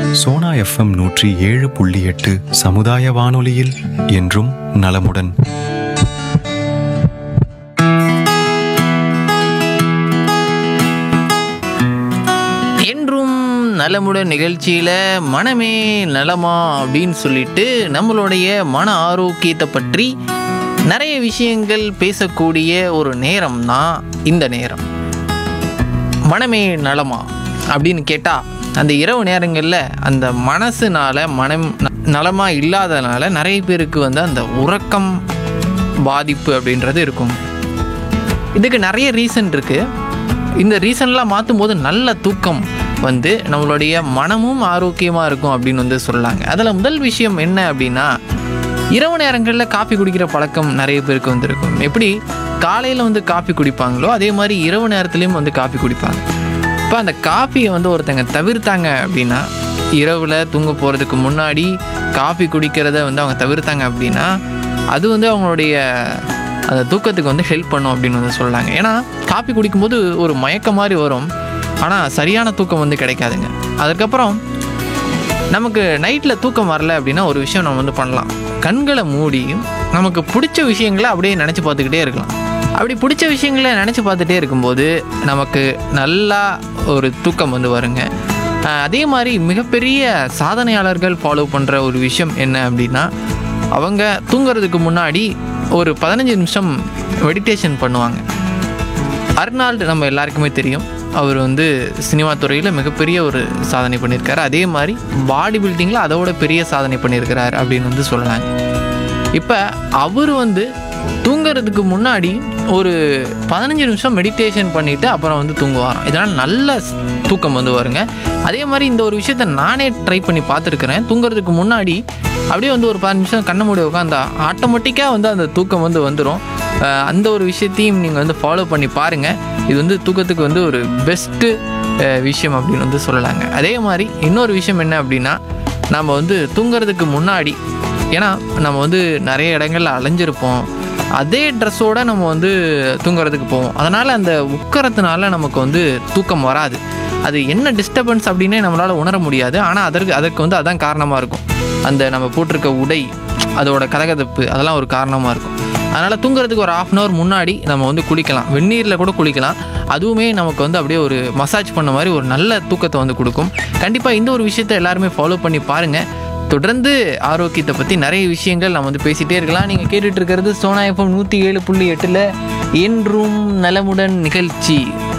Sona FM நூற்றி ஏழு புள்ளி எட்டு சமுதாய வானொலியில் என்றும் நலமுடன் என்றும் நலமுடன் நிகழ்ச்சியில் மனமே நலமா அப்படின்னு சொல்லிட்டு நம்மளுடைய மன ஆரோக்கியத்தை பற்றி நிறைய விஷயங்கள் பேசக்கூடிய ஒரு நேரம் தான் இந்த நேரம் மனமே நலமா அப்படின்னு கேட்டால் அந்த இரவு நேரங்களில் அந்த மனசுனால மனம் ந- நலமா இல்லாதனால நிறைய பேருக்கு வந்து அந்த உறக்கம் பாதிப்பு அப்படின்றது இருக்கும் இதுக்கு நிறைய ரீசன் இருக்குது இந்த ரீசன்லாம் மாற்றும் போது நல்ல தூக்கம் வந்து நம்மளுடைய மனமும் ஆரோக்கியமாக இருக்கும் அப்படின்னு வந்து சொல்லாங்க அதில் முதல் விஷயம் என்ன அப்படின்னா இரவு நேரங்களில் காஃபி குடிக்கிற பழக்கம் நிறைய பேருக்கு வந்திருக்கும் எப்படி காலையில் வந்து காஃபி குடிப்பாங்களோ அதே மாதிரி இரவு நேரத்துலையும் வந்து காஃபி குடிப்பாங்க இப்போ அந்த காஃபியை வந்து ஒருத்தங்க தவிர்த்தாங்க அப்படின்னா இரவில் தூங்க போகிறதுக்கு முன்னாடி காஃபி குடிக்கிறத வந்து அவங்க தவிர்த்தாங்க அப்படின்னா அது வந்து அவங்களுடைய அந்த தூக்கத்துக்கு வந்து ஹெல்ப் பண்ணும் அப்படின்னு வந்து சொல்கிறாங்க ஏன்னா காஃபி குடிக்கும்போது ஒரு மயக்கம் மாதிரி வரும் ஆனால் சரியான தூக்கம் வந்து கிடைக்காதுங்க அதுக்கப்புறம் நமக்கு நைட்டில் தூக்கம் வரல அப்படின்னா ஒரு விஷயம் நம்ம வந்து பண்ணலாம் கண்களை மூடி நமக்கு பிடிச்ச விஷயங்களை அப்படியே நினச்சி பார்த்துக்கிட்டே இருக்கலாம் அப்படி பிடிச்ச விஷயங்களை நினச்சி பார்த்துட்டே இருக்கும்போது நமக்கு நல்லா ஒரு தூக்கம் வந்து வருங்க ஆஹ் அதே மாதிரி மிகப்பெரிய சாதனையாளர்கள் ஃபாலோ பண்ணுற ஒரு விஷயம் என்ன அப்படின்னா அவங்க தூங்குறதுக்கு முன்னாடி ஒரு பதினஞ்சு நிமிஷம் மெடிடேஷன் பண்ணுவாங்க அர்னால்டு நம்ம எல்லாருக்குமே தெரியும் அவர் வந்து சினிமா துறையில் மிகப்பெரிய ஒரு சாதனை பண்ணியிருக்காரு அதே மாதிரி பாடி பில்டிங்கில் அதோட பெரிய சாதனை பண்ணியிருக்கிறார் அப்படின்னு வந்து சொல்லலாங்க இப்போ அவர் வந்து தூங்குறதுக்கு முன்னாடி ஒரு பதினஞ்சு நிமிஷம் மெடிடேஷன் பண்ணிவிட்டு அப்புறம் வந்து தூங்குவாராம் இதனால் நல்ல ஸ்- தூக்கம் வந்து வருங்க அதே மாதிரி இந்த ஒரு விஷயத்த நானே ட்ரை பண்ணி பார்த்துருக்குறேன் தூங்குறதுக்கு முன்னாடி அப்படியே வந்து ஒரு பதினஞ்சு நிமிஷம் கண்ண மூடி உட்காந்தா ஆட்டோமேட்டிக்காக வந்து அந்த தூக்கம் வந்து வந்துடும் அந்த ஒரு விஷயத்தையும் நீங்கள் வந்து ஃபாலோ பண்ணி பாருங்கள் இது வந்து தூக்கத்துக்கு வந்து ஒரு பெஸ்ட்டு விஷயம் அப்படின்னு வந்து சொல்லலாங்க அதே மாதிரி இன்னொரு விஷயம் என்ன அப்படின்னா நம்ம வந்து தூங்குறதுக்கு முன்னாடி ஏன்னா நம்ம வந்து நிறைய இடங்கள்ல அலைஞ்சிருப்போம் அதே ட்ரெஸ்ஸோட நம்ம வந்து தூங்குறதுக்கு போவோம் அதனால் அந்த உட்கறதுனால நமக்கு வந்து தூக்கம் வராது அது என்ன டிஸ்டர்பன்ஸ் அப்படின்னே நம்மளால் உணர முடியாது ஆனால் அதற்கு அதற்கு வந்து அதான் காரணமாக இருக்கும் அந்த நம்ம போட்டிருக்க உடை அதோட கதகதப்பு அதெல்லாம் ஒரு காரணமாக இருக்கும் அதனால் தூங்குறதுக்கு ஒரு ஆஃப் அன் ஹவர் முன்னாடி நம்ம வந்து குளிக்கலாம் வெந்நீரில் கூட குளிக்கலாம் அதுவுமே நமக்கு வந்து அப்படியே ஒரு மசாஜ் பண்ண மாதிரி ஒரு நல்ல தூக்கத்தை வந்து கொடுக்கும் கண்டிப்பாக இந்த ஒரு விஷயத்தை எல்லாருமே ஃபாலோ பண்ணி பாருங்கள் தொடர்ந்து ஆரோக்கியத்தை பற்றி நிறைய விஷயங்கள் நம்ம வந்து பேசிகிட்டே இருக்கலாம் நீங்கள் கேட்டுட்டு இருக்கிறது சோனா எஃப்எம் நூற்றி ஏழு புள்ளி எட்டில் என்றும் நலமுடன் நிகழ்ச்சி